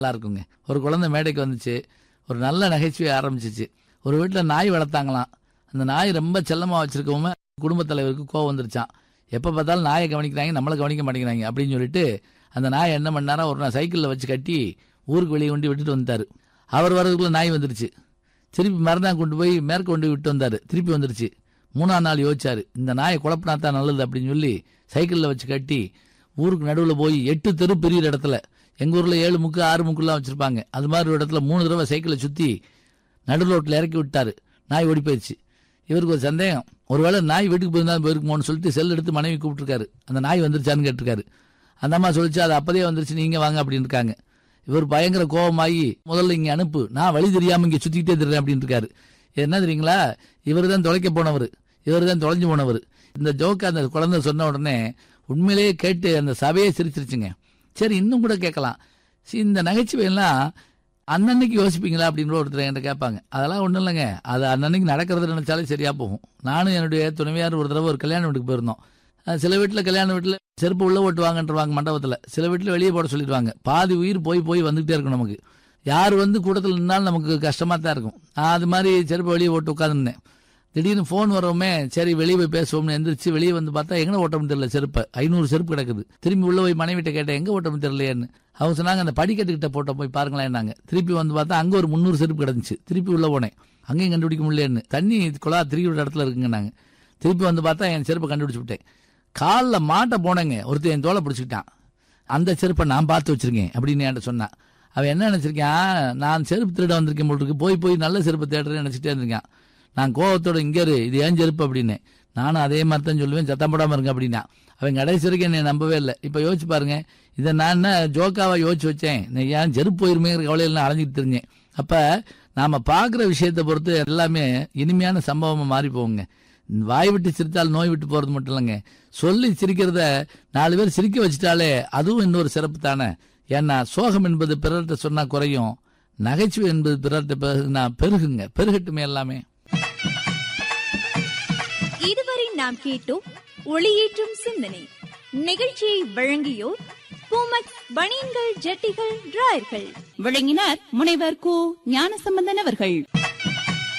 நல்லா இருக்குங்க ஒரு குழந்தை மேடைக்கு வந்துச்சு ஒரு நல்ல நகைச்சுவை ஆரம்பிச்சிச்சு ஒரு வீட்டில் நாய் வளர்த்தாங்களாம் அந்த நாய் ரொம்ப செல்லமாக வச்சிருக்கவுமே குடும்பத் தலைவருக்கு கோவம் வந்துருச்சான் எப்போ பார்த்தாலும் நாயை கவனிக்கிறாங்க நம்மளை கவனிக்க மாட்டேங்கிறாங்க அப்படின்னு சொல்லிட்டு அந்த நாயை என்ன பண்ணாரா ஒரு நாள் சைக்கிளில் வச்சு கட்டி ஊருக்கு வெளியே கொண்டு விட்டுட்டு வந்துட்டாரு அவர் வரதுக்குள்ள நாய் வந்துருச்சு திருப்பி மறுநாள் கொண்டு போய் மேற்க கொண்டு போய் விட்டு வந்தாரு திருப்பி வந்துருச்சு மூணாம் நாள் யோசிச்சாரு இந்த நாயை குழப்பினா தான் நல்லது அப்படின்னு சொல்லி சைக்கிளில் வச்சு கட்டி ஊருக்கு நடுவில் போய் எட்டு தெரு பெரிய இடத்துல எங்கள் ஊரில் ஏழு முக்கு ஆறு முக்குலாம் வச்சுருப்பாங்க அது மாதிரி ஒரு இடத்துல மூணு தடவை சைக்கிளை சுற்றி நடு ரோட்டில் இறக்கி விட்டாரு நாய் ஓடி போயிடுச்சு இவருக்கு ஒரு சந்தேகம் ஒருவேளை நாய் வீட்டுக்கு போயிருந்தா போயிருக்குமோன்னு சொல்லிட்டு செல் எடுத்து மனைவி கூப்பிட்டுருக்காரு அந்த நாய் வந்துருச்சான்னு கேட்டிருக்காரு அந்த அம்மா சொல்லிச்சு அது அப்பதே வந்துருச்சு நீங்க வாங்க அப்படின்னு இருக்காங்க இவர் பயங்கர கோபமாகி முதல்ல இங்க அனுப்பு நான் வழி தெரியாம இங்க சுத்திக்கிட்டே திருறேன் அப்படின்னு இருக்காரு இது என்ன தெரியுங்களா இவர் தான் தொலைக்க போனவர் இவர் தான் தொலைஞ்சு போனவர் இந்த ஜோக்கு அந்த குழந்தை சொன்ன உடனே உண்மையிலேயே கேட்டு அந்த சபையே சிரிச்சிருச்சுங்க சரி இன்னும் கூட கேட்கலாம் சரி, இந்த நகைச்சுவை எல்லாம் அன்னன்னைக்கு யோசிப்பீங்களா அப்படின்னு ஒருத்தர் என்கிட்ட கேட்பாங்க அதெல்லாம் ஒன்றும் இல்லைங்க அது அன்னன்னைக்கு நடக்கிறது நினைச்சாலே சரியா போகும் நானும் என்னுடைய துணைவியார் ஒரு தடவை ஒரு கல்யாண வீட்டுக்கு போயிருந்தோம் அஹ் சில வீட்டில் கல்யாண வீட்டில் செருப்பு உள்ள ஓட்டுவாங்கன்றவாங்க மண்டபத்தில் சில வீட்டில் வெளியே போட சொல்லிடுவாங்க பாதி உயிர் போய் போய் வந்துகிட்டே இருக்கும் நமக்கு யார் வந்து கூட்டத்தில் நின்னாலும் நமக்கு கஷ்டமாக தான் இருக்கும் நான் அது மாதிரி செருப்பு வெளியே ஓட்டு உட்காந்துருந்தேன் திடீர்னு ஃபோன் வரவுமே சரி வெளியே போய் பேசுவோம்னு எந்திரிச்சு வெளியே வந்து பார்த்தா எங்கே ஓட்டம்னு தெரியல செருப்பு ஐநூறு செருப்பு கிடக்குது திரும்பி உள்ள போய் மனைவிட்ட கேட்டேன் எங்கே ஓட்டம்னு தெரியலையேன்னு அவங்க சொன்னாங்க அந்த படிக்கட்டுக்கிட்ட போட்ட போய் பாருங்களேன்னாங்க திருப்பி வந்து பார்த்தா அங்கே ஒரு முந்நூறு செருப்பு கிடந்துச்சு திருப்பி உள்ள போனேன் அங்கேயும் கண்டுபிடிக்க முடியலன்னு தண்ணி குழா திருப்பி விட்ட இடத்துல இருக்குங்க நாங்கள் திருப்பி வந்து பார்த்தா என் செருப்பை கண்டுபிடிச்சு விட்டேன் காலில் மாட்ட போனேங்க ஒருத்தன் என் தோலை பிடிச்சிக்கிட்டான் அந்த செருப்பை நான் பார்த்து வச்சிருக்கேன் அப்படின்னு என்கிட்ட சொன்னான் அவன் என்ன நினைச்சிருக்கான் நான் செருப்பு திருட வந்திருக்கேன் போல் இருக்கு போய் போய் நல்ல செருப்பு தேடுறேன்னு நினைச்சிட்டே இருந்திருக்கான் நான் கோவத்தோட இங்கே இரு இது ஏன் செருப்பு அப்படின்னு நானும் அதே மாதிரி தான் சொல்லுவேன் சத்தம் போடாமல் இருங்க அப்படின்னா அவன் கடைசி வரைக்கும் என்னை நம்பவே இல்லை இப்போ யோசிச்சு பாருங்க இதை நான் என்ன ஜோக்காவா யோசிச்சு வச்சேன் நான் ஏன் செருப்பு போயிருமேங்கிற கவலையில் நான் அலைஞ்சிட்டு தெரிஞ்சேன் அப்போ நாம பார்க்குற விஷயத்தை பொறுத்து எல்லாமே இனிமையான சம்பவமா மாறி போகுங்க வாய் விட்டு சிரித்தால் நோய் விட்டு போறது மட்டும் இல்லைங்க சொல்லி சிரிக்கிறத நாலு பேர் சிரிக்க வச்சுட்டாலே அதுவும் இன்னொரு சிறப்பு தானே ஏன்னா சோகம் என்பது பிறர்கிட்ட சொன்னா குறையும் நகைச்சுவை என்பது பிறர்கிட்ட பெருகுனா பெருகுங்க பெருகட்டுமே எல்லாமே இதுவரை நாம் கேட்டோம் ஒளியேற்றும் சிந்தனை நிகழ்ச்சியை வழங்கியோர் பூமக் பனியன்கள் ஜட்டிகள் டிராயர்கள் விளங்கினார் முனைவர் கு ஞானசம்பந்தன் அவர்கள்